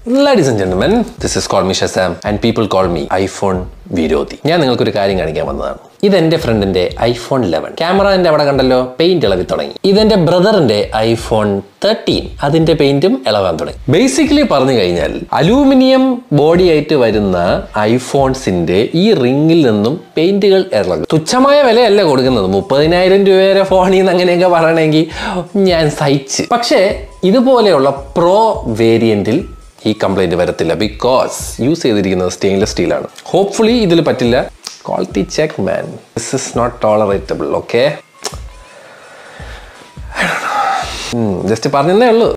Ladies and gentlemen, this is called me Shazam and people call me iPhone വിരോധി ഞാൻ നിങ്ങൾക്കൊരു കാര്യം കാണിക്കാൻ വന്നതാണ് ഇതെന്റെ ഫ്രണ്ടിന്റെ ഐഫോൺ ലെവൻ ക്യാമറ എൻ്റെ അവിടെ കണ്ടല്ലോ പെയിന്റ് ഇളവി തുടങ്ങി ഇതെന്റെ ബ്രദറിന്റെ ഐഫോൺ തേർട്ടീൻ അതിന്റെ പെയിന്റും ഇളവാൻ തുടങ്ങി ബേസിക്കലി പറഞ്ഞു കഴിഞ്ഞാൽ അലൂമിനിയം ബോഡി ആയിട്ട് വരുന്ന ഐഫോൺസിന്റെ ഈ റിങ്ങിൽ നിന്നും പെയിന്റുകൾ ഇളകും തുച്ഛമായ വിലയല്ല കൊടുക്കുന്നത് മുപ്പതിനായിരം രൂപ വരെ ഫോണിൽ നിന്ന് അങ്ങനെയൊക്കെ പറയണമെങ്കിൽ ഞാൻ സഹിച്ച് പക്ഷേ ഇതുപോലെയുള്ള പ്രോ വേരിയന്റിൽ ഈ കംപ്ലൈൻറ്റ് വരത്തില്ല ബിക്കോസ് യൂസ് ചെയ്തിരിക്കുന്നത് സ്റ്റെയിൻലെസ് സ്റ്റീലാണ് ഹോപ്പ്ഫുള്ളി ഇതിൽ പറ്റില്ല quality check man this is not tolerable okay just പറഞ്ഞതേ ഉള്ളൂ